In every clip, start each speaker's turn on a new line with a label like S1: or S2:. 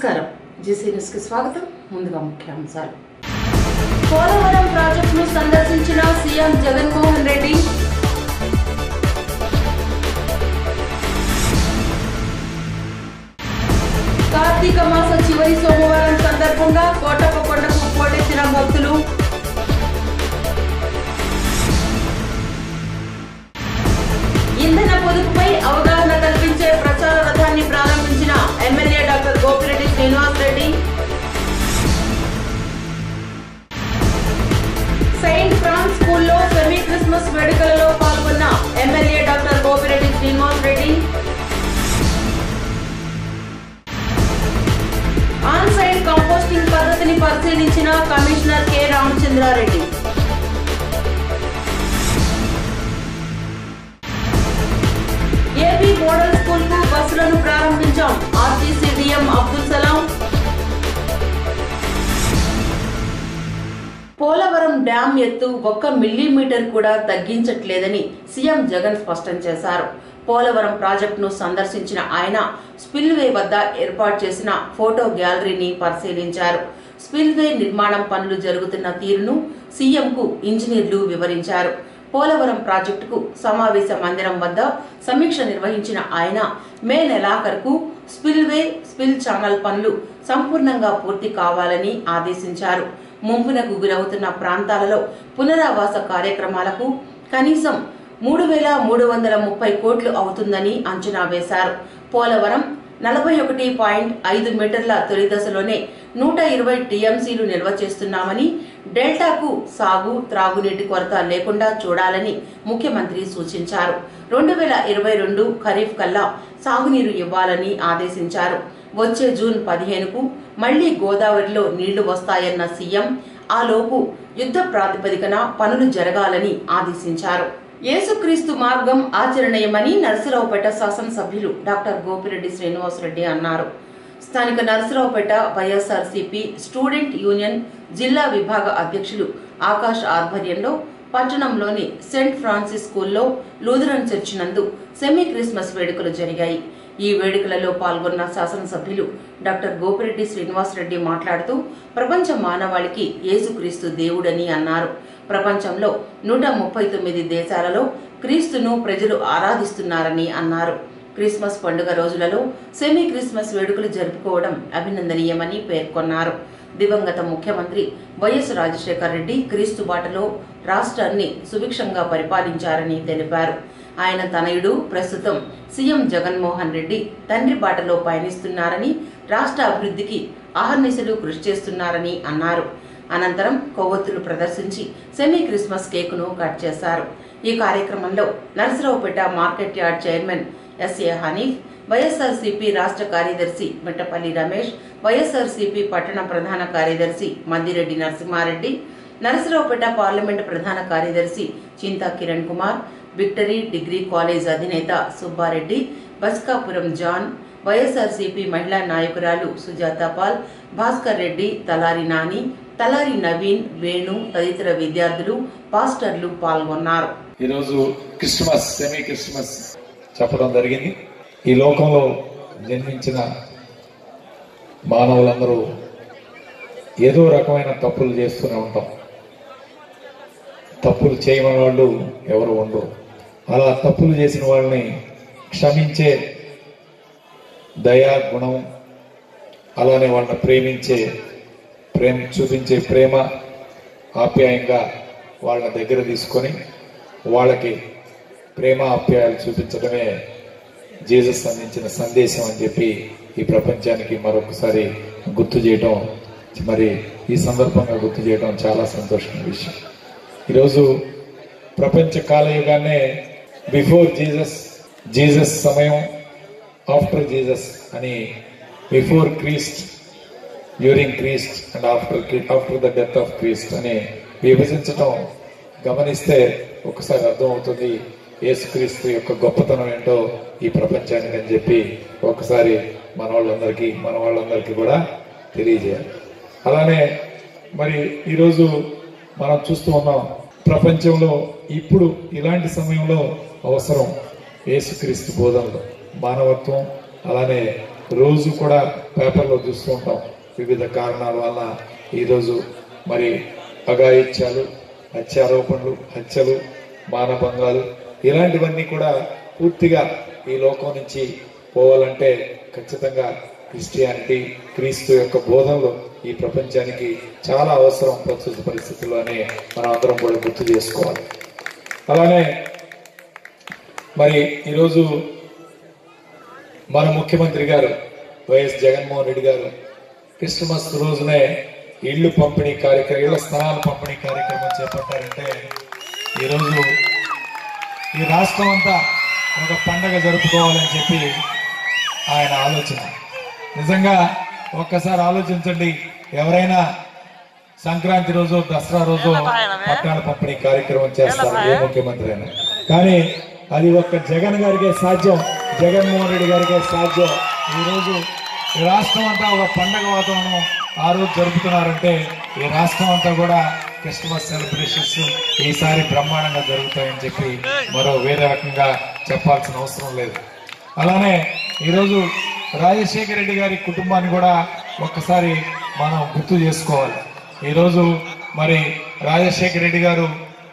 S1: నమస్కారం GC news కి స్వాగతం ముందుగా ముఖ్యాంశాలు పోలవరం ప్రాజెక్టును సందర్శించిన సీఎం జగన్మోహన్ రెడ్డి కార్తీక మాస చివరి సోమవారం సందర్భంగా కోటప్ప కొండకు పోటెత్తిన భక్తులు ఇంధన పొదుపుపై అవగాహన కల్పించే ప్రచార రథాన్ని ప్రారంభించిన MLA doctor Gopireddy Srinivas Reddy saint Francis స్కూల్లో సెమీ క్రిస్మస్ వేడుకలలో పాల్గొన్న MLA doctor Gopireddy Srinivas Reddy on side composting పద్ధతిని పరిశీలించిన commissioner K Ramachandrareddy AP model school కు బస్సులను ప్రారంభించాం RTC DM Abdul Salam Polavaram dam ఎత్తు ఒక్క మిల్లీమీటర్ కూడా తగ్గించట్లేదని సీఎం జగన్ స్పష్టం చేశారు పోలవరం ప్రాజెక్టును సందర్శించిన ఆయన స్పిల్వే వద్ద ఏర్పాటు చేసిన ఫోటో గ్యాలరీని పరిశీలించారు స్పిల్వే నిర్మాణం పనులు జరుగుతున్న తీరును సీఎంకు ఇంజనీర్లు వివరించారు పోలవరం ప్రాజెక్టుకు సమావేశ మందిరం వద్ద సమీక్ష నిర్వహించిన ఆయన మే నెలాఖరుకు స్పిల్వే స్పిల్ ఛానల్ పనులు సంపూర్ణంగా పూర్తి కావాలని ఆదేశించారు ముంపునకు గురవుతున్న ప్రాంతాలలో పునరావాస కార్యక్రమాలకు కనీసం మూడు వేల మూడు వందల ముప్పై కోట్లు అవుతుందని అంచనా వేశారు పోలవరం నలభై ఒకటి పాయింట్ ఐదు మీటర్ల తొలి దశలోనే నూట ఇరవై టీఎంసీలు నిల్వ చేస్తున్నామని డెల్టాకు సాగు త్రాగునీటి కొరత లేకుండా చూడాలని ముఖ్యమంత్రి సూచించారు రెండు వేల ఇరవై రెండు ఖరీఫ్ కల్లా సాగునీరు ఇవ్వాలని ఆదేశించారు వచ్చే జూన్ పదిహేనుకు మళ్లీ గోదావరిలో నీళ్లు వస్తాయన్న సీఎం ఆ లోపు యుద్ధ ప్రాతిపదికన పనులు జరగాలని ఆదేశించారు యేసుక్రీస్తు మార్గం ఆచరణీయమని నరసరావుపేట శాసనసభ్యులు డాక్టర్ గోపిరెడ్డి శ్రీనివాసరెడ్డి అన్నారు స్థానిక నరసరావుపేట వైఎస్ఆర్సీపీ స్టూడెంట్ యూనియన్ జిల్లా విభాగ అధ్యక్షులు ఆకాష్ ఆధ్వర్యంలో పట్టణంలోని సెంట్ ఫ్రాన్సిస్ స్కూల్లో లూథరన్ చర్చి నందు సెమీ క్రిస్మస్ వేడుకలు జరిగాయి ఈ వేడుకలలో పాల్గొన్న శాసనసభ్యులు డాక్టర్ గోపిరెడ్డి శ్రీనివాసరెడ్డి మాట్లాడుతూ ప్రపంచ మానవాళికి యేసుక్రీస్తు దేవుడని అన్నారు ప్రపంచంలో నూట ముప్పై తొమ్మిది దేశాలలో క్రీస్తును ప్రజలు ఆరాధిస్తున్నారని అన్నారు క్రిస్మస్ పండుగ రోజులలో సెమీ క్రిస్మస్ వేడుకలు జరుపుకోవడం అభినందనీయమని పేర్కొన్నారు దివంగత ముఖ్యమంత్రి వైఎస్ రాజశేఖర రెడ్డి క్రీస్తు బాటలో రాష్ట్రాన్ని సుభిక్షంగా పరిపాలించారని తెలిపారు ఆయన తనయుడు ప్రస్తుతం సీఎం జగన్మోహన్ రెడ్డి తండ్రి బాటలో పయనిస్తున్నారని రాష్ట్ర అభివృద్ధికి అహర్నిశలు కృషి చేస్తున్నారని అన్నారు అనంతరం కొవ్వొత్తులు ప్రదర్శించి సెమీ క్రిస్మస్ కేకును కట్ చేశారు ఈ కార్యక్రమంలో Narasaraopet market yard chairman SA Hanif YSRCP రాష్ట్ర కార్యదర్శి మిట్టపల్లి రమేష్ వైఎస్ఆర్సీపీ పట్టణ ప్రధాన కార్యదర్శి మద్దిరెడ్డి నరసింహారెడ్డి నరసరావుపేట పార్లమెంటు ప్రధాన కార్యదర్శి Chinta Kiran Kumar Victory degree college అధినేత సుబ్బారెడ్డి బస్కాపురం జాన్ వైఎస్ఆర్సీపీ మహిళా నాయకురాలు సుజాత పాల్ భాస్కర్ రెడ్డి తలారి నాని తలారి నవీన్ వేణు తదితర విద్యార్థులు పాస్టర్లు పాల్గొన్నారు
S2: ఈరోజు క్రిస్మస్ సెమీ క్రిస్మస్ చెప్పడం జరిగింది ఈ లోకంలో జన్మించిన మానవులందరూ ఏదో రకమైన తప్పులు చేస్తూనే ఉంటాం తప్పులు చేయమని వాళ్ళు ఎవరు ఉండరు అలా తప్పులు చేసిన వాళ్ళని క్షమించే దయా గుణం అలానే వాళ్ళని ప్రేమించే ప్రేమ చూపించే ప్రేమ ఆప్యాయంగా వాళ్ళ దగ్గర తీసుకొని వాళ్ళకి ప్రేమ ఆప్యాయాలు చూపించడమే జీసస్ అందించిన సందేశం అని చెప్పి ఈ ప్రపంచానికి మరొకసారి గుర్తు చేయడం మరి ఈ సందర్భంగా గుర్తు చేయడం చాలా సంతోషమైన విషయం ఈరోజు ప్రపంచ కాలయుగాన్నే బిఫోర్ జీసస్ జీసస్ సమయం ఆఫ్టర్ జీసస్ అని before Christ during Christ and after after the death of Christ అని విభజించడం గమనిస్తే ఒకసారి అర్థమవుతుంది యేసుక్రీస్తు యొక్క గొప్పతనం ఏంటో ఈ ప్రపంచానికి అని చెప్పి ఒకసారి మన వాళ్ళందరికీ మన వాళ్ళందరికీ కూడా తెలియజేయాలి అలానే మరి ఈరోజు మనం చూస్తూ ఉన్నాం ప్రపంచంలో ఇప్పుడు ఇలాంటి సమయంలో అవసరం యేసుక్రీస్తు బోధనలు మానవత్వం అలానే రోజు కూడా పేపర్లో చూస్తూ ఉంటాం వివిధ కారణాల వల్ల ఈరోజు మరి అఘాయిత్యాలు హత్యారోపణలు హత్యలు మానభంగాలు ఇలాంటివన్నీ కూడా పూర్తిగా ఈ లోకం నుంచి పోవాలంటే ఖచ్చితంగా క్రిస్టియానిటీ క్రీస్తు యొక్క బోధనలు ఈ ప్రపంచానికి చాలా అవసరం ప్రస్తుత పరిస్థితుల్లో అని మనం అందరం కూడా గుర్తు చేసుకోవాలి అలానే మరి ఈరోజు మన ముఖ్యమంత్రి గారు వైఎస్ జగన్మోహన్ రెడ్డి గారు క్రిస్మస్ రోజునే ఇళ్ళు పంపిణీ కార్యక్రమం ఇళ్ల స్థలాల పంపిణీ కార్యక్రమం చేపట్టారంటే ఈరోజు ఈ రాష్ట్రం అంతా ఒక పండగ జరుపుకోవాలని చెప్పి ఆయన ఆలోచన నిజంగా ఒక్కసారి ఆలోచించండి ఎవరైనా సంక్రాంతి రోజు దసరా రోజు పట్టాల పంపిణీ కార్యక్రమం చేస్తారు ఏ ముఖ్యమంత్రి అయినా కానీ అది ఒక్క జగన్ గారికే సాధ్యం జగన్మోహన్ రెడ్డి గారికే సాధ్యం ఈ రోజు ఈ రాష్ట్రం అంతా ఒక పండగ వాతావరణం ఆ రోజు జరుపుతున్నారంటే ఈ రాష్ట్రం అంతా కూడా క్రిస్మస్ సెలబ్రేషన్స్ ఈసారి బ్రహ్మాండంగా జరుగుతాయని చెప్పి మరో వేరే రకంగా చెప్పాల్సిన అవసరం లేదు అలానే ఈరోజు రాజశేఖర రెడ్డి గారి కుటుంబాన్ని కూడా ఒక్కసారి మనం గుర్తు చేసుకోవాలి ఈరోజు మరి రాజశేఖర రెడ్డి గారు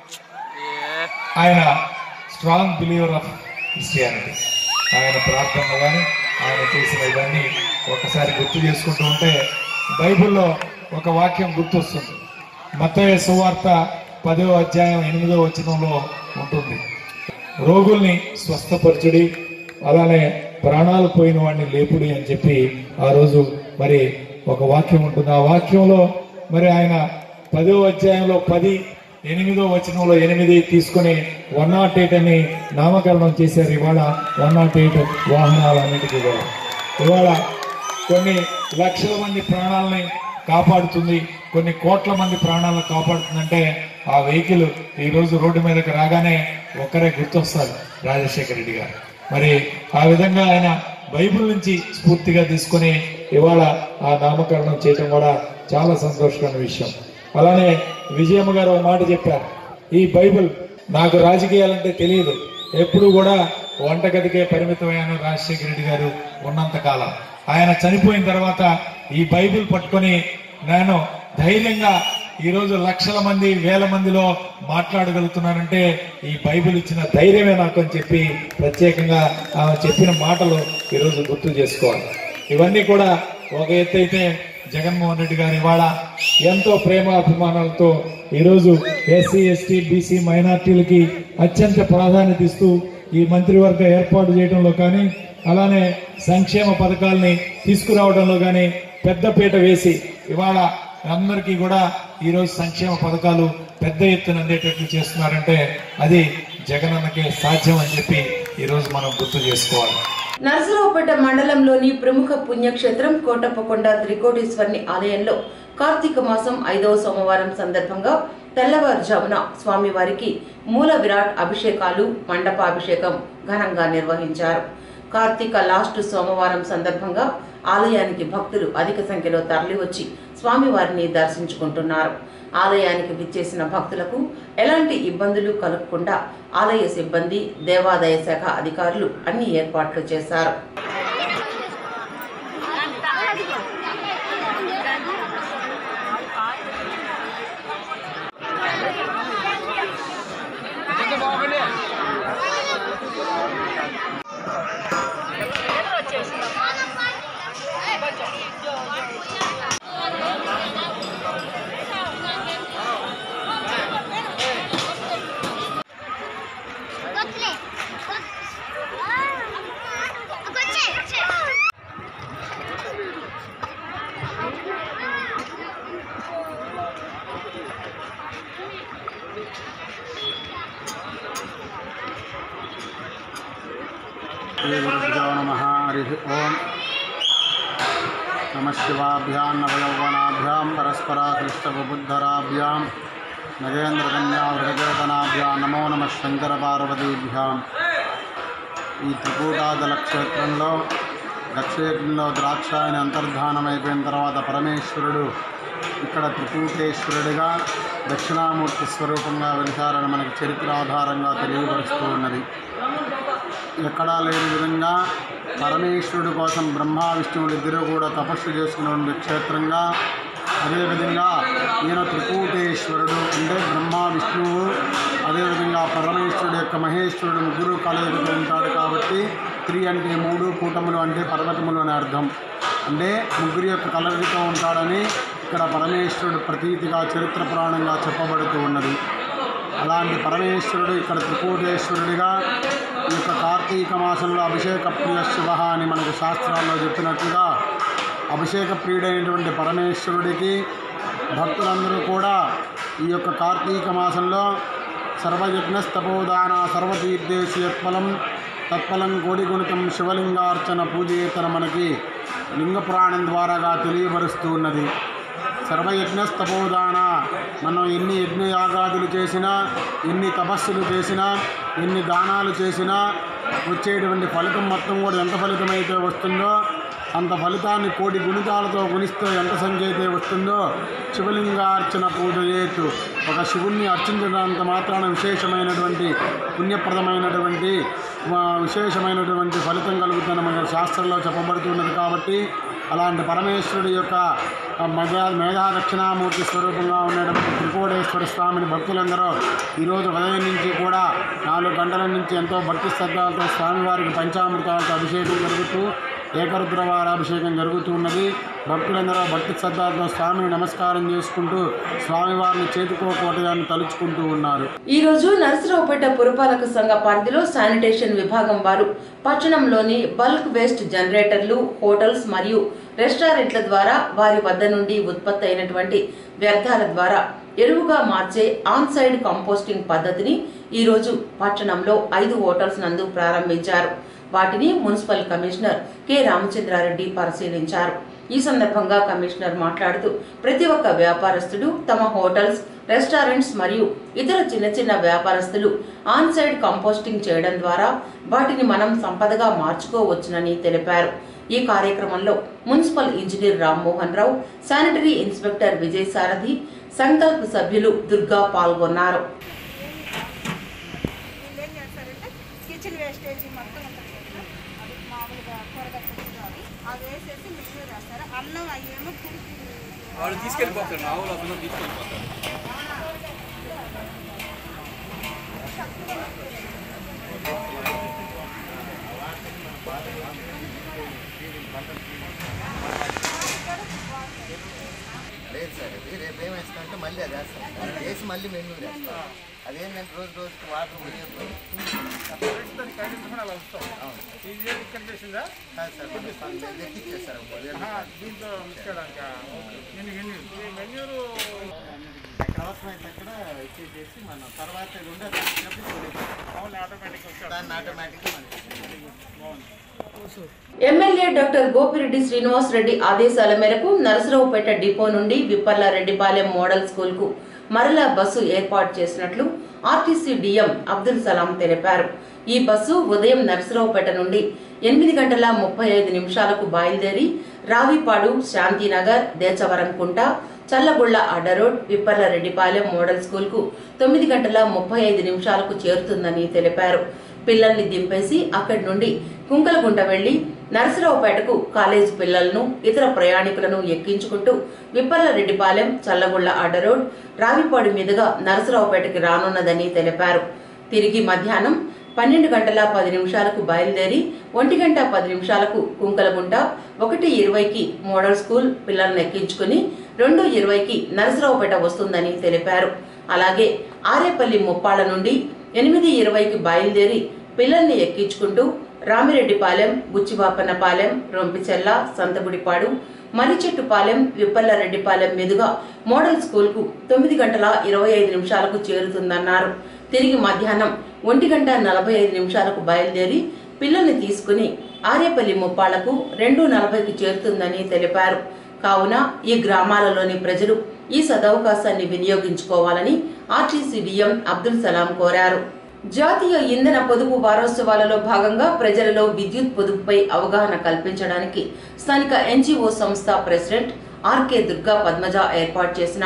S2: ఆయన స్ట్రాంగ్ బిలీవర్ ఆఫ్ క్రిస్టియానిటీ ఆయన ప్రార్థనలు కానీ ఆయన చేసిన ఇవన్నీ ఒకసారి గుర్తు చేసుకుంటూ ఉంటే బైబిల్లో ఒక వాక్యం గుర్తొస్తుంది మత్తయ్య సువార్త పదో అధ్యాయం ఎనిమిదో వచనంలో ఉంటుంది రోగుల్ని స్వస్థపరచుడి అలానే ప్రాణాలు పోయిన వాడిని లేపుడి అని చెప్పి ఆ రోజు మరి ఒక వాక్యం ఉంటుంది ఆ వాక్యంలో మరి ఆయన పదో అధ్యాయంలో పది ఎనిమిదో వచనంలో ఎనిమిది తీసుకొని వన్ నాట్ ఎయిట్ అని నామకరణం చేశారు ఇవాళ వన్ నాట్ ఎయిట్ వాహనాలన్నిటికీ కూడా ఇవాళ కొన్ని లక్షల మంది ప్రాణాలని కాపాడుతుంది కొన్ని కోట్ల మంది ప్రాణాలను కాపాడుతుందంటే ఆ వెహికల్ ఈ రోజు రోడ్డు మీదకి రాగానే ఒక్కరే గుర్తొస్తారు రాజశేఖర రెడ్డి గారు మరి ఆ విధంగా ఆయన బైబిల్ నుంచి స్ఫూర్తిగా తీసుకొని ఇవాళ ఆ నామకరణం చేయడం కూడా చాలా సంతోషకరమైన విషయం అలానే విజయమ్మ గారు ఒక మాట చెప్పారు ఈ బైబిల్ నాకు రాజకీయాలంటే తెలియదు ఎప్పుడు కూడా వంటగదికే పరిమితమయ్యాను రాజశేఖర రెడ్డి గారు ఉన్నంత కాలం ఆయన చనిపోయిన తర్వాత ఈ బైబిల్ పట్టుకొని నేను ధైర్యంగా ఈ రోజు లక్షల మంది వేల మందిలో మాట్లాడగలుగుతున్నానంటే ఈ బైబిల్ ఇచ్చిన ధైర్యమే నాకు అని చెప్పి ప్రత్యేకంగా ఆమె చెప్పిన మాటలు ఈరోజు గుర్తు చేసుకోవాలి ఇవన్నీ కూడా ఒక ఎత్తు అయితే జగన్మోహన్ రెడ్డి గారు ఇవాళ ఎంతో ప్రేమ అభిమానాలతో ఈరోజు ఎస్సీ ఎస్టీ బీసీ మైనార్టీలకి అత్యంత ప్రాధాన్యత ఇస్తూ ఈ మంత్రివర్గ ఏర్పాటు చేయడంలో కానీ అలానే సంక్షేమ పథకాల్ని తీసుకురావడంలో కానీ పెద్దపీట వేసి ఇవాళ అందరికీ కూడా ఈరోజు సంక్షేమ పథకాలు పెద్ద ఎత్తున అందేటట్లు చేస్తున్నారంటే అది జగనన్నకే సాధ్యం అని చెప్పి ఈరోజు మనం గుర్తు చేసుకోవాలి
S1: నరసరావుపేట మండలంలోని ప్రముఖ పుణ్యక్షేత్రం కోటప్పకొండ త్రికోటేశ్వరుని ఆలయంలో కార్తీక మాసం ఐదవ సోమవారం సందర్భంగా తెల్లవారుజామున స్వామివారికి మూల విరాట్ అభిషేకాలు మండపాభిషేకం ఘనంగా నిర్వహించారు కార్తీక లాస్ట్ సోమవారం సందర్భంగా ఆలయానికి భక్తులు అధిక సంఖ్యలో తరలివచ్చి స్వామివారిని దర్శించుకుంటున్నారు ఆలయానికి విచ్చేసిన భక్తులకు ఎలాంటి ఇబ్బందులు కలగకుండా ఆలయ సిబ్బంది దేవాదాయ శాఖ అధికారులు అన్ని ఏర్పాట్లు చేశారు
S3: Gotle. Gotche.
S4: श्रीगुरुभ्यो नमः हरिः ओम् नमः शिवाभ्यां नवयौवनाभ्यां परस्पराकृष्टबुद्धराभ्यां नगेन्द्रकन्यावृगचेतनाभ्यां नमो नमः శంకరపార్వతీభ్యాం ఈ త్రికూటాదల క్షేత్రంలో దక్షిణంలో ద్రాక్షాయని అంతర్ధానం అయిపోయిన తర్వాత పరమేశ్వరుడు ఇక్కడ త్రికూటేశ్వరుడిగా దక్షిణామూర్తి స్వరూపంగా వెలిశారని మనకి చరిత్ర ఆధారంగా తెలియపరుస్తూ ఉన్నది ఎక్కడా లేని విధంగా పరమేశ్వరుడు కోసం బ్రహ్మ విష్ణువులు ఇద్దరు కూడా తపస్సు చేసుకునే క్షేత్రంగా అదేవిధంగా ఈయన త్రికూటేశ్వరుడు అంటే బ్రహ్మ విష్ణువు అదేవిధంగా పరమేశ్వరుడు యొక్క మహేశ్వరుడు ముగ్గురు కలయికతో ఉంటాడు కాబట్టి త్రి అంటే మూడు కూటములు అంటే పర్వతములు అని అర్థం అంటే ముగ్గురు యొక్క కలయికతో ఉంటాడని ఇక్కడ పరమేశ్వరుడు ప్రతీతిగా చరిత్ర పురాణంగా చెప్పబడుతూ ఉన్నది అలాంటి పరమేశ్వరుడు ఇక్కడ త్రికూటేశ్వరుడిగా ఈ యొక్క కార్తీక మాసంలో అభిషేక ప్రియ శివ అని మనకు శాస్త్రాల్లో చెప్పినట్లుగా అభిషేక ప్రియుడైనటువంటి పరమేశ్వరుడికి భక్తులందరూ కూడా ఈ యొక్క కార్తీక మాసంలో సర్వయజ్ఞస్తపోదాన సర్వతీర్థేశు యత్ఫలం తత్ఫలం కోడిగుణితం శివలింగార్చన పూజేతన మనకి లింగ పురాణం ద్వారాగా తెలియబరుస్తూ ఉన్నది సర్వయజ్ఞస్తపోదాన మనం ఎన్ని యజ్ఞయాగాదులు చేసినా ఎన్ని తపస్సులు చేసినా ఎన్ని దానాలు చేసినా వచ్చేటువంటి ఫలితం మొత్తం కూడా ఎంత ఫలితం అయితే వస్తుందో అంత ఫలితాన్ని కోటి గుణితాలతో గుణిస్తే ఎంత సంఖ్య అయితే వస్తుందో శివలింగార్చన పూజ చేయొచ్చు ఒక శివుణ్ణి అర్చించడంత మాత్రాన విశేషమైనటువంటి పుణ్యప్రదమైనటువంటి ఆ, విశేషమైనటువంటి ఫలితం కలుగుతుందని మన శాస్త్రంలో చెప్పబడుతున్నది కాబట్టి అలాంటి పరమేశ్వరుడి యొక్క ఆ, మేధా మేధా దక్షిణామూర్తి స్వరూపంగా ఉన్నటువంటి త్రికోటేశ్వర స్వామిని భక్తులందరూ ఈరోజు ఉదయం నుంచి కూడా నాలుగు గంటల నుంచి ఎంతో భక్తి శ్రద్ధలతో స్వామివారికి పంచామృతాలతో అభిషేకం జరుగుతూ ఏకరుద్రవారాభిషేకం జరుగుతూ ఉన్నది భక్తులందరూ భక్తి శ్రద్ధలతో స్వామిని నమస్కారం చేసుకుంటూ స్వామివారిని చేతుకోకోటయాన్ని తలుచుకుంటూ ఉన్నారు
S1: ఈ రోజు నరసరావుపేట పురపాలక సంఘ పరిధిలో శానిటేషన్ విభాగం వారు పట్టణంలోని బల్క్ వేస్ట్ జనరేటర్లు హోటల్స్ మరియు రెస్టారెంట్ల ద్వారా వారి వద్ద నుండి ఉత్పత్తి అయినటువంటి వ్యర్థాల ద్వారా ఎరువుగా మార్చే ఆన్ సైడ్ కంపోస్టింగ్ పద్ధతిని ఈ రోజు పట్టణంలో ఐదు హోటల్స్ నందు ప్రారంభించారు వాటిని మున్సిపల్ కమిషనర్ కె రామచంద్రారెడ్డి పరిశీలించారు ఈ సందర్భంగా కమిషనర్ మాట్లాడుతూ ప్రతి ఒక్క వ్యాపారస్తుడు తమ హోటల్స్ రెస్టారెంట్స్ మరియు ఇతర చిన్న చిన్న వ్యాపారస్తులు ఆన్ సైడ్ కంపోస్టింగ్ చేయడం ద్వారా వాటిని మనం సంపదగా మార్చుకోవచ్చునని తెలిపారు ఈ కార్యక్రమంలో municipal engineer Rammohan Rao sanitary inspector Vijay Sarathi Sankalp సభ్యులు దుర్గా పాల్గొన్నారు
S5: వీళ్ళు ఏం చేస్తారంటే కిచెన్ వేస్టేజ్ మొత్తం ఉంటుంది కదా అది మామూలుగా కూరగాయలు అవి అది వేసేసి మిక్సీ వేస్తారు అన్నం అయ్యేమో పురికి
S6: వాళ్ళు తీసుకెళ్ళిపోతారు మా ఊళ్ళో అతను తీసుకెళ్ళిపోతారు
S7: లేదు సార్ అది రేపు ఏం వేస్తామంటే మళ్ళీ అది వేస్తాం అది వేసి మళ్ళీ మెనూ వేస్తాం అదేంటంటే రోజు రోజుకి వాటర్ మునిగిపోయి కాదు సార్ కొంచెం పని ఎక్కిచ్చేస్తారు దీంట్లో ఎక్కడ అవసరమైతే అక్కడ ఇచ్చేసి మనం తర్వాత రెండో దాన్ని ఆటోమేటిక్గా మనకి
S1: ఎమ్మెల్యే డాక్టర్ గోపిరెడ్డి శ్రీనివాస్ రెడ్డి ఆదేశాల మేరకు నరసరావుపేట డిపో నుండి విప్పర్ల రెడ్డిపాలెం మోడల్ స్కూల్ కు మరలా బస్సు ఏర్పాటు చేసినట్లు ఆర్టీసీ డిఎం అబ్దుల్ సలాం తెలిపారు ఈ బస్సు ఉదయం నరసరావుపేట నుండి ఎనిమిది గంటల ముప్పై ఐదు నిమిషాలకు బయలుదేరి రావిపాడు శాంతినగర్ దేచవరం కుంట చల్లగుళ్ల అడ్డరోడ్ విప్పర్ల రెడ్డిపాలెం మోడల్ స్కూల్ కు తొమ్మిది గంటల ముప్పై ఐదు నిమిషాలకు చేరుతుందని తెలిపారు పిల్లల్ని దింపేసి అక్కడి నుండి కుంకలగుంట వెళ్లి నరసరావుపేటకు కాలేజీ పిల్లలను ఇతర ప్రయాణికులను ఎక్కించుకుంటూ విప్పర్ల రెడ్డిపాలెం చల్లగుళ్ల అడ్డరోడ్ రావిపాడు మీదుగా నరసరావుపేటకి రానున్నదని తెలిపారు తిరిగి మధ్యాహ్నం పన్నెండు గంటల పది నిమిషాలకు బయలుదేరి ఒంటి గంట పది నిమిషాలకు కుంకలగుంట ఒకటి ఇరవైకి మోడల్ స్కూల్ పిల్లలను ఎక్కించుకుని రెండు ఇరవైకి నరసరావుపేట వస్తుందని తెలిపారు అలాగే ఆరేపల్లి ముప్పాళ్ల నుండి ఎనిమిది ఇరవైకి బయలుదేరి పిల్లల్ని ఎక్కించుకుంటూ రామిరెడ్డిపాలెం బుచ్చిబాపన్నపాలెం రొంపిచెల్ల సంతగుడిపాడు మరిచెట్టుపాలెం విప్పల్లరెడ్డిపాలెం మీదుగా మోడల్ స్కూల్కు తొమ్మిది గంటల ఇరవై ఐదు నిమిషాలకు చేరుతుందన్నారు తిరిగి మధ్యాహ్నం ఒంటి గంట నలభై ఐదు నిమిషాలకు బయలుదేరి పిల్లల్ని తీసుకుని ఆరేపల్లి ముప్పాళ్లకు రెండు నలభైకి చేరుతుందని తెలిపారు కావున ఈ గ్రామాలలోని ప్రజలు ఈ సదవకాశాన్ని వినియోగించుకోవాలని ఆర్టీసీ డిఎం అబ్దుల్ సలాం కోరారు జాతీయ ఇంధన పొదుపు వారోత్సవాలలో భాగంగా ప్రజలలో విద్యుత్ పొదుపుపై అవగాహన కల్పించడానికి స్థానిక ఎన్జిఓ సంస్థ ప్రెసిడెంట్ ఆర్కే దుర్గా పద్మజ ఏర్పాటు చేసిన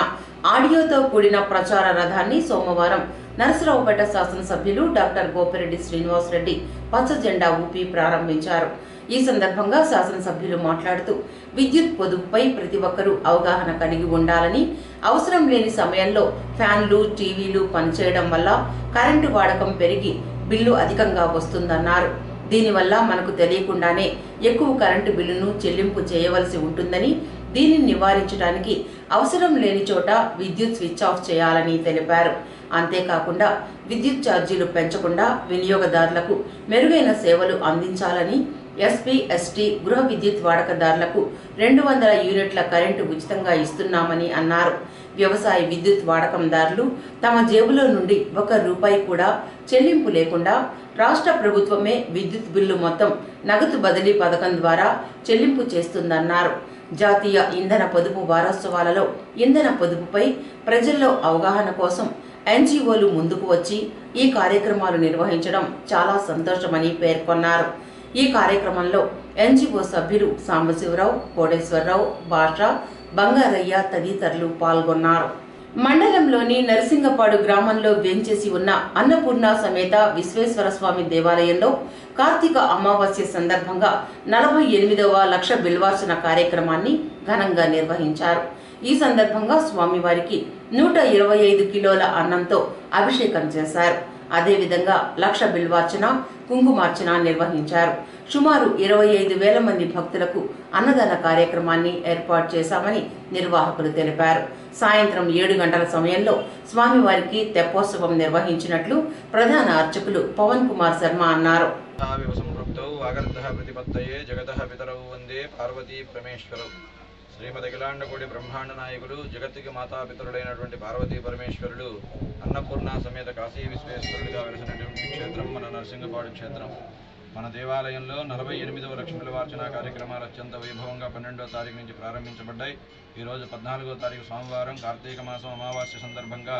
S1: ఆడియోతో కూడిన ప్రచార రథాన్ని సోమవారం నరసరావుపేట శాసనసభ్యులు డాక్టర్ గోపిరెడ్డి శ్రీనివాసరెడ్డి పచ్చ జెండా ఊపి ప్రారంభించారు ఈ సందర్భంగా శాసనసభ్యులు మాట్లాడుతూ విద్యుత్ పొదుపుపై ప్రతి ఒక్కరూ అవగాహన కలిగి ఉండాలని అవసరం లేని సమయంలో ఫ్యాన్లు టీవీలు పనిచేయడం వల్ల కరెంటు వాడకం పెరిగి బిల్లు అధికంగా వస్తుందన్నారు దీనివల్ల మనకు తెలియకుండానే ఎక్కువ కరెంటు బిల్లును చెల్లింపు చేయవలసి ఉంటుందని దీనిని నివారించడానికి అవసరం లేని చోట విద్యుత్ స్విచ్ ఆఫ్ చేయాలని తెలిపారు అంతేకాకుండా విద్యుత్ ఛార్జీలు పెంచకుండా వినియోగదారులకు మెరుగైన సేవలు అందించాలని ఎస్పీ ఎస్టీ గృహ విద్యుత్ వాడకదారులకు రెండు వందల యూనిట్ల కరెంటు ఉచితంగా ఇస్తున్నామని అన్నారు వ్యవసాయ విద్యుత్ వాడకందారులు తమ జేబులో నుండి ఒక రూపాయి కూడా చెల్లింపు లేకుండా రాష్ట్ర ప్రభుత్వమే విద్యుత్ బిల్లు మొత్తం నగదు బదిలీ పథకం ద్వారా చెల్లింపు చేస్తుందన్నారు జాతీయ ఇంధన పొదుపు వారోత్సవాలలో ఇంధన పొదుపుపై ప్రజల్లో అవగాహన కోసం ఎన్జీఓలు ముందుకు వచ్చి ఈ కార్యక్రమాలు నిర్వహించడం చాలా సంతోషమని పేర్కొన్నారు ఈ కార్యక్రమంలో ఎన్జీఓ సభ్యులు సాంబశివరావు కోటేశ్వరరావు భాష బంగారయ్య తదితరులు పాల్గొన్నారు మండలంలోని నరసింగపాడు గ్రామంలో వేంచేసి ఉన్న అన్నపూర్ణ సమేత విశ్వేశ్వర స్వామి దేవాలయంలో కార్తీక అమావాస్య సందర్భంగా నలభై ఎనిమిదవ లక్ష బిల్వార్చన కార్యక్రమాన్ని ఘనంగా నిర్వహించారు ఈ సందర్భంగా స్వామివారికి నూట ఇరవై ఐదు కిలోల అన్నంతో అభిషేకం చేశారు అదేవిధంగా లక్ష బిల్వార్చన కుంకుమార్చన నిర్వహించారు సుమారు ఇరవై ఐదు వేల మంది భక్తులకు అన్నదాన కార్యక్రమాన్ని ఏర్పాటు చేశామని నిర్వాహకులు తెలిపారు సాయంత్రం ఏడు గంటల సమయంలో స్వామివారికి తెప్పోత్సవం నిర్వహించినట్లు ప్రధాన అర్చకులు పవన్ కుమార్ శర్మ అన్నారు
S8: వివ సంపృక్తౌ వాగర్ధ ప్రతిపత్తయే జగతః పితరౌ వందే పార్వతీ పరమేశ్వరౌ శ్రీమద్ అఖిలాండకోటి బ్రహ్మాండ నాయకుడు జగత్తుకి మాతాపితరుడైనటువంటి పార్వతీ పరమేశ్వరుడు అన్నపూర్ణ సమేత కాశీ విశ్వేశ్వరుడిగా వెలిసినటువంటి క్షేత్రం మన నరసింగపాడు క్షేత్రం మన దేవాలయంలో నలభై ఎనిమిదవ లక్ష్మీల వార్చన కార్యక్రమాలు అత్యంత వైభవంగా పన్నెండో తారీఖు నుంచి ప్రారంభించబడ్డాయి ఈరోజు పద్నాలుగో తారీఖు సోమవారం కార్తీక మాసం అమావాస్య సందర్భంగా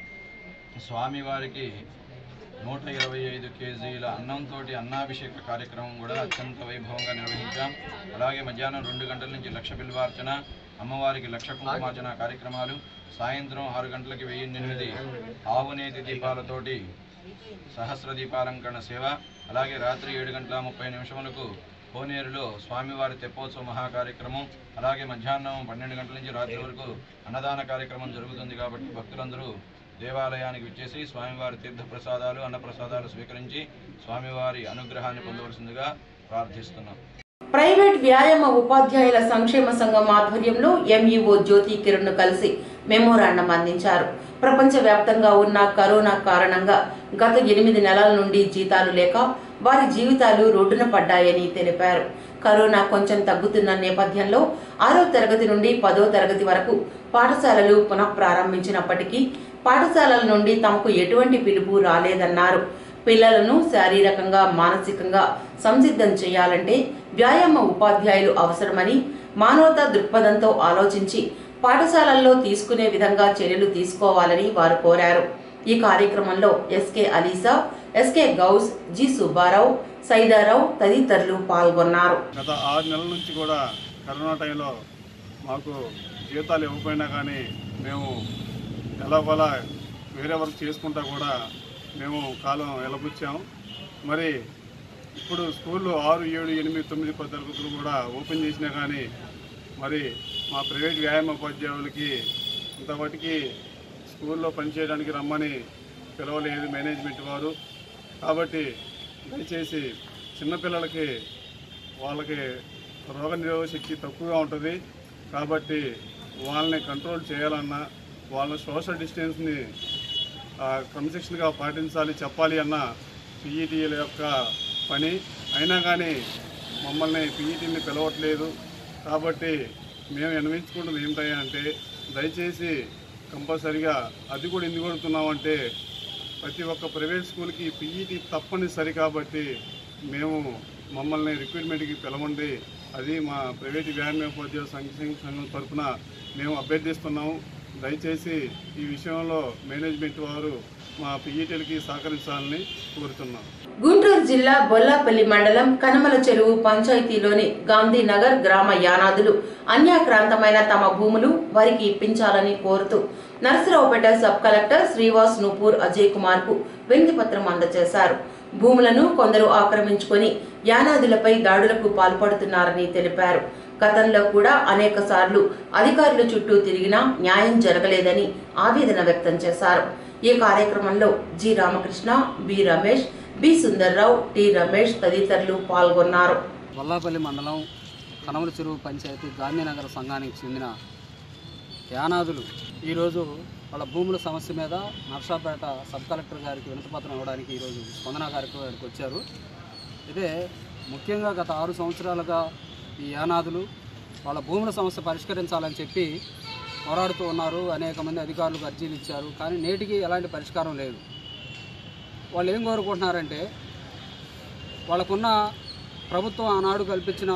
S8: స్వామివారికి నూట ఇరవై ఐదు కేజీల అన్నంతో అన్నాభిషేక కార్యక్రమం కూడా అత్యంత వైభవంగా నిర్వహించాం అలాగే మధ్యాహ్నం రెండు గంటల నుంచి లక్ష బిల్వార్చన అమ్మవారికి లక్ష కుంకుమార్చన కార్యక్రమాలు సాయంత్రం ఆరు గంటలకి వెయ్యి ఎనిమిది ఆవునేతి దీపాలతోటి సహస్ర దీపాలంకరణ సేవ అలాగే రాత్రి ఏడు గంటల ముప్పై నిమిషములకు కోనేరులో స్వామివారి తెప్పోత్సవ మహాకార్యక్రమం అలాగే మధ్యాహ్నం పన్నెండు గంటల నుంచి రాత్రి వరకు అన్నదాన కార్యక్రమం జరుగుతుంది కాబట్టి భక్తులందరూ దేవాలయానికి విచ్చేసి స్వామివారి తీర్థ ప్రసాదాలు అన్నప్రసాదాలు స్వీకరించి స్వామివారి అనుగ్రహాన్ని పొందవలసిందిగా ప్రార్థిస్తున్నాం
S1: ప్రైవేట్ వ్యాయామ ఉపాధ్యాయుల సంక్షేమ సంఘం ఆధ్వర్యంలో ఎంఈఓ జ్యోతి కిరణ్ ను కలిసి మెమోరాండం అందించారు ప్రపంచ వ్యాప్తంగా ఉన్న కరోనా కారణంగా గత ఎనిమిది నెలల నుండి జీతాలు లేక వారి జీవితాలు రోడ్డున పడ్డాయని తెలిపారు కరోనా కొంచెం తగ్గుతున్న నేపథ్యంలో ఆరో తరగతి నుండి పదో తరగతి వరకు పాఠశాలలు పునః ప్రారంభించినప్పటికీ పాఠశాలల నుండి తమకు ఎటువంటి పిలుపు రాలేదన్నారు పిల్లలను శారీరకంగా మానసికంగా సంసిద్ధం చేయాలంటే వ్యాయామ ఉపాధ్యాయులు అవసరమని మానవతా దృక్పథంతో ఆలోచించి పాఠశాలల్లో తీసుకునే విధంగా చర్యలు తీసుకోవాలని వారు కోరారు ఈ కార్యక్రమంలో SK Alisa SK Gouse G Subbarao Saidarao తదితరులు పాల్గొన్నారు
S4: గత ఆరు నెలల నుంచి కూడా కరోనా టైంలో మాకు జీతాలు ఇవ్వకపోయినా కానీ మేము ఎలాగోలా వేరే వర్క్ చేసుకుంటా కూడా మేము కాలం ఎలబుచ్చాం మరి ఇప్పుడు స్కూల్లో ఆరు ఏడు ఎనిమిది తొమ్మిది పది తరగతులు కూడా ఓపెన్ చేసినా కానీ మరి మా ప్రైవేట్ వ్యాయామ ఉపాధ్యాయులకి ఇంతవరకు స్కూల్లో పనిచేయడానికి రమ్మని పిలవలేదు మేనేజ్మెంట్ వారు కాబట్టి దయచేసి చిన్నపిల్లలకి వాళ్ళకి రోగ నిరోధక శక్తి తక్కువగా ఉంటుంది కాబట్టి వాళ్ళని కంట్రోల్ చేయాలన్నా వాళ్ళ సోషల్ డిస్టెన్స్ని ఆ, క్రమశిక్షణగా పాటించాలి చెప్పాలి అన్న పీఈటీల యొక్క పని అయినా కానీ మమ్మల్ని పీఈటీని పిలవట్లేదు కాబట్టి మేము విన్నవించుకుంటుంది ఏమిటంటే దయచేసి కంపల్సరిగా అది కూడా ఎందుకు కొడుతున్నామంటే ప్రతి ఒక్క ప్రైవేట్ స్కూల్కి పీఈటీ తప్పనిసరి కాబట్టి మేము మమ్మల్ని రిక్రూట్మెంట్కి పిలవండి అది మా ప్రైవేట్ వ్యాయామోపాధ్యాయ సంక్షేమ సంఘం తరఫున మేము అభ్యర్థిస్తున్నాము దయచేసి ఈ విషయంలో మేనేజ్మెంట్ వారు మా పీఈటీలకి సహకరించాలని కోరుతున్నాం
S1: గుంటూరు జిల్లా బొల్లాపల్లి మండలం కనమల చెరువు పంచాయతీలోని గాంధీనగర్ గ్రామ యానాదులు అన్యాక్రాంతమైన తమ భూములు వారికి ఇప్పించాలని కోరుతూ నరసరావుపేట సబ్ కలెక్టర్ శ్రీవాస్ నూపూర్ అజయ్ కుమార్ కు వినతి పత్రం అందజేశారు భూములను కొందరు ఆక్రమించుకొని యానాదులపై దాడులకు పాల్పడుతున్నారని తెలిపారు గతంలో కూడా అనేక సార్లు అధికారుల చుట్టూ తిరిగినా న్యాయం జరగలేదని ఆవేదన వ్యక్తం చేశారు ఈ కార్యక్రమంలో G Ramakrishna B Ramesh B Sundarrao T Ramesh తదితరులు పాల్గొన్నారు
S9: వల్లాపల్లి మండలం కనమల చెరువు పంచాయతీ గాంధీనగర్ సంఘానికి చెందిన యానాదులు ఈరోజు వాళ్ళ భూముల సమస్య మీద నర్సాపేట సబ్ కలెక్టర్ గారికి వినతిపత్రం ఇవ్వడానికి ఈరోజు స్పందన కార్యక్రమానికి వచ్చారు ఇదే ముఖ్యంగా గత ఆరు సంవత్సరాలుగా ఈ యానాదులు వాళ్ళ భూముల సమస్య పరిష్కరించాలని చెప్పి పోరాడుతూ ఉన్నారు అనేక మంది అధికారులకు అర్జీలు ఇచ్చారు కానీ నేటికి ఎలాంటి పరిష్కారం లేదు వాళ్ళు ఏం కోరుకుంటున్నారంటే వాళ్ళకున్న ప్రభుత్వం ఆనాడు కల్పించిన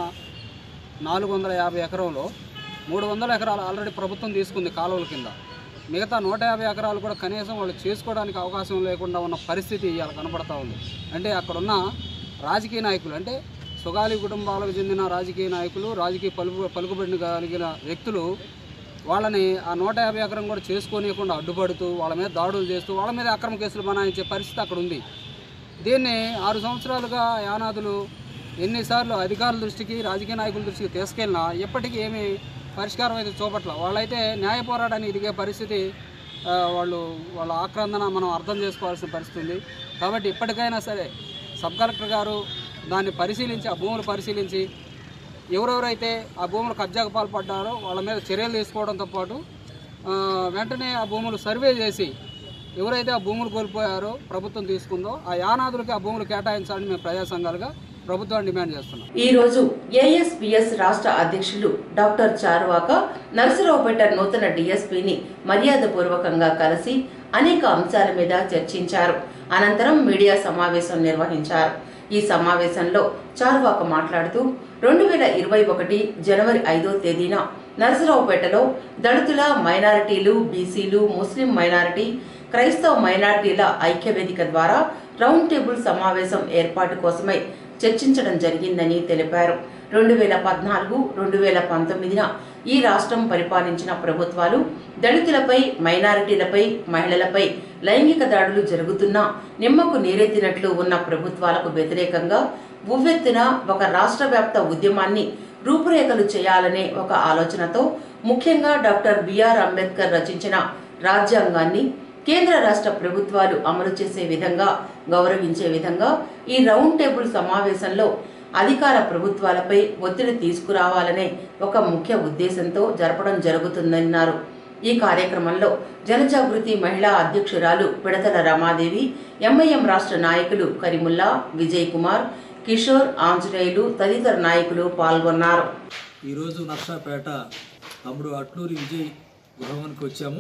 S9: నాలుగు వందల యాభై ఎకరంలో మూడు వందల ఎకరాలు ఆల్రెడీ ప్రభుత్వం తీసుకుంది కాలువల కింద మిగతా నూట యాభై ఎకరాలు కూడా కనీసం వాళ్ళు చేసుకోవడానికి అవకాశం లేకుండా ఉన్న పరిస్థితి ఇవాళ కనపడతా ఉంది అంటే అక్కడున్న రాజకీయ నాయకులు అంటే సుగాలి కుటుంబాలకు చెందిన రాజకీయ నాయకులు రాజకీయ పలుకు పలుకుబడిన కలిగిన వ్యక్తులు వాళ్ళని ఆ నూట యాభై ఎకరం కూడా చేసుకోనియకుండా అడ్డుపడుతూ వాళ్ళ మీద దాడులు చేస్తూ వాళ్ళ మీద అక్రమ కేసులు బనాయించే పరిస్థితి అక్కడ ఉంది దీన్ని ఆరు సంవత్సరాలుగా యానాదులు ఎన్నిసార్లు అధికారుల దృష్టికి రాజకీయ నాయకుల దృష్టికి తీసుకెళ్ళినా ఎప్పటికీ ఏమీ పరిష్కారం అయితే చూపట్ల వాళ్ళైతే న్యాయ పోరాటాన్ని ఎదిగే పరిస్థితి ఆ, వాళ్ళు వాళ్ళ ఆక్రందన మనం అర్థం చేసుకోవాల్సిన పరిస్థితి ఉంది కాబట్టి ఇప్పటికైనా సరే సబ్ కలెక్టర్ గారు దాన్ని పరిశీలించి ఆ భూములు పరిశీలించి ఎవరెవరైతే ఆ భూములు కబ్జాకు పాల్పడ్డారో వాళ్ళ మీద చర్యలు తీసుకోవడంతో పాటు ఆ, వెంటనే ఆ భూములు సర్వే చేసి ఎవరైతే ఆ భూములు కోల్పోయారో ప్రభుత్వం తీసుకుందో ఆ యానాదులకి ఆ భూములు కేటాయించాలని మేము ప్రజా సంఘాలుగా ప్రభుత్వాన్ని డిమాండ్ చేస్తున్నాం
S1: ఈ రోజు ఏఎస్పిఎస్ రాష్ట్ర అధ్యక్షులు డాక్టర్ చారువాక నరసరావుపేట నూతన డిఎస్పీని మర్యాదపూర్వకంగా కలిసి అనేక అంశాల మీద చర్చించారు అనంతరం మీడియా సమావేశం నిర్వహించారు ఈ సమావేశంలో చారువాక మాట్లాడుతూ రెండు వేల ఇరవై ఒకటి జనవరి ఐదో తేదీన నరసరావుపేటలో దళితుల మైనారిటీలు బీసీలు ముస్లిం మైనారిటీ క్రైస్తవ మైనారిటీల ఐక్య వేదిక ద్వారా రౌండ్ టేబుల్ సమావేశం ఏర్పాటు కోసమై చర్చించడం జరిగిందని తెలిపారు రెండు వేల పద్నాలుగు రెండు వేల పంతొమ్మిదిన ఈ రాష్ట్రం పరిపాలించిన ప్రభుత్వాలు దళితులపై మైనారిటీలపై మహిళలపై లైంగిక దాడులు జరుగుతున్నా నిమ్మకు నీరెత్తినట్లు ఉన్న ప్రభుత్వాలకు వ్యతిరేకంగా ఉవ్వెత్తున ఒక రాష్ట్ర వ్యాప్త ఉద్యమాన్ని రూపురేఖలు చేయాలనే ఒక ఆలోచనతో ముఖ్యంగా డాక్టర్ బిఆర్ అంబేద్కర్ రచించిన రాజ్యాంగాన్ని కేంద్ర రాష్ట్ర ప్రభుత్వాలు అమలు చేసే విధంగా గౌరవించే విధంగా ఈ రౌండ్ టేబుల్ సమావేశంలో అధికార ప్రభుత్వాలపై ఒత్తిడి తీసుకురావాలనే ఒక ముఖ్య ఉద్దేశంతో జరపడం జరుగుతుందన్నారు ఈ కార్యక్రమంలో జనజాగృతి మహిళా అధ్యక్షురాలు పిడతల రమాదేవి ఎంఐఎం రాష్ట్ర నాయకులు కరిముల్లా విజయ్ కుమార్ కిషోర్ ఆంజనేయులు తదితర నాయకులు పాల్గొన్నారు
S10: ఈరోజు నర్సాపేట తమ్ముడు అట్లూరి విజయ్ గృహానికి వచ్చాము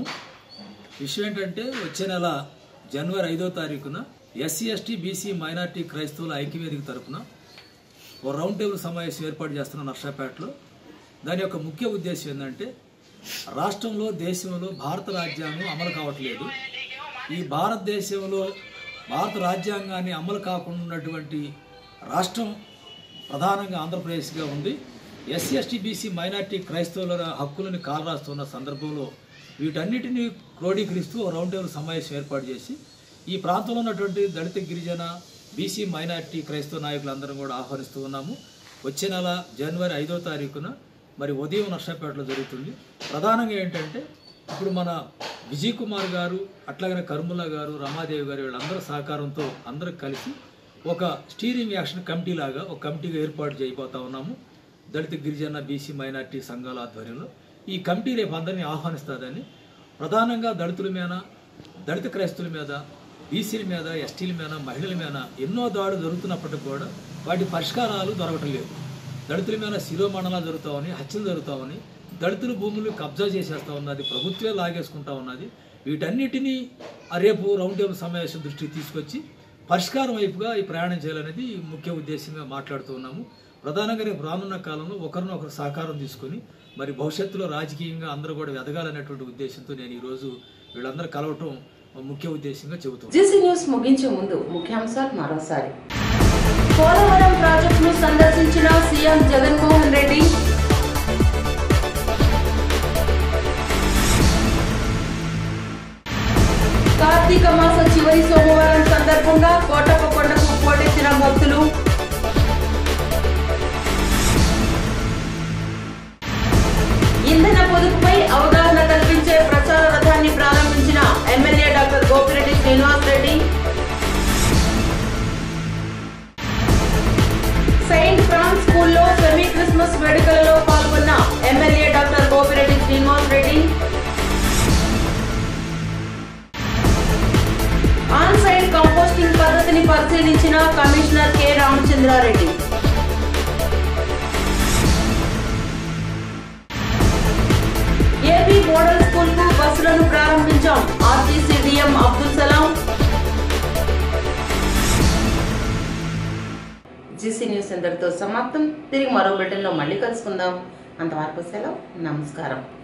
S10: విషయం ఏంటంటే వచ్చే నెల జనవరి ఐదో తారీఖున ఎస్సీ ఎస్టీ బీసీ మైనార్టీ క్రైస్తవుల ఐక్యవేదిక తరపున ఓ రౌండ్ టేబుల్ సమావేశం ఏర్పాటు చేస్తున్నాం నర్సాపేటలో దాని యొక్క ముఖ్య ఉద్దేశం ఏంటంటే రాష్ట్రంలో దేశంలో భారత రాజ్యాంగం అమలు కావట్లేదు ఈ భారతదేశంలో భారత రాజ్యాంగాన్ని అమలు కాకుండా ఉన్నటువంటి రాష్ట్రం ప్రధానంగా ఆంధ్రప్రదేశ్గా ఉంది ఎస్సీ ఎస్టీ బీసీ మైనార్టీ క్రైస్తవుల హక్కులను కాలరాస్తున్న సందర్భంలో వీటన్నిటిని క్రోడీకరిస్తూ ఓ రౌండ్ టేబుల్ సమావేశం ఏర్పాటు చేసి ఈ ప్రాంతంలో ఉన్నటువంటి దళిత గిరిజన బీసీ మైనార్టీ క్రైస్తవ నాయకులందరం కూడా ఆహ్వానిస్తూ ఉన్నాము వచ్చే నెల జనవరి ఐదో తారీఖున మరి ఉదయం నర్సాపేటలో జరుగుతుంది ప్రధానంగా ఏంటంటే ఇప్పుడు మన విజయ్ కుమార్ గారు అట్లాగనే కర్ముల గారు రమాదేవి గారు వీళ్ళందరూ సహకారంతో అందరూ కలిసి ఒక స్టీరింగ్ యాక్షన్ కమిటీ లాగా ఒక కమిటీగా ఏర్పాటు చేయబోతా ఉన్నాము దళిత గిరిజన బీసీ మైనార్టీ సంఘాల ఆధ్వర్యంలో ఈ కమిటీ రేపు అందరినీ ఆహ్వానిస్తుందని ప్రధానంగా దళితుల మీద దళిత క్రైస్తువుల మీద బీసీల మీద ఎస్టీల మీద మహిళల మీద ఎన్నో దాడులు జరుగుతున్నప్పటికీ కూడా వాటి పరిష్కారాలు దొరకటం లేదు దళితుల మీద శిరోమండలాలు జరుగుతామని హత్యలు జరుగుతామని దళితుల భూములు కబ్జా చేసేస్తా ఉన్నది ప్రభుత్వమే లాగేసుకుంటా ఉన్నది వీటన్నిటినీ ఆ రేపు రౌండ్ టేబుల్ సమావేశం దృష్టికి తీసుకొచ్చి పరిష్కారం వైపుగా ఈ ప్రయాణం చేయాలనేది ముఖ్య ఉద్దేశంగా మాట్లాడుతూ ఉన్నాము ప్రధానంగా రేపు రానున్న కాలంలో ఒకరినొకరు సహకారం తీసుకొని మరి భవిష్యత్తులో రాజకీయంగా అందరూ కూడా ఎదగాలనేటువంటి ఉద్దేశంతో నేను ఈరోజు వీళ్ళందరూ కలవటం ముఖ్య ఉద్దేశంగా చెబుతున్నాను
S1: జీసీ న్యూస్ ముగించే ముందు ముఖ్యాంశాలు మరోసారి పోలవరం ప్రాజెక్టును సందర్శించిన సీఎం జగన్మోహన్ రెడ్డి మాస చివరి సోమవారం సందర్భంగా కోటప్ప కొండకు పోటెత్తిన భక్తులు ఇంధన పొదుపుపై అవగాహన కల్పించే ప్రచార రథాన్ని ప్రారంభించిన MLA doctor Gopireddy Srinivas Reddy saint Francis స్కూల్లో సెమీ క్రిస్మస్ వేడుకలలో పాల్గొన్న MLA doctor Gopireddy Srinivas Reddy on side composting పద్ధతిని పరిశీలించిన commissioner K Ramachandrareddy AP model school కు బస్సులను ప్రారంభించాం RTC DM Abdul Salam GC news అందరితో సమాప్తం తిరిగి మరో బిల్టన్లో మళ్ళీ కలుసుకుందాం అంతవరకు సెలవు నమస్కారం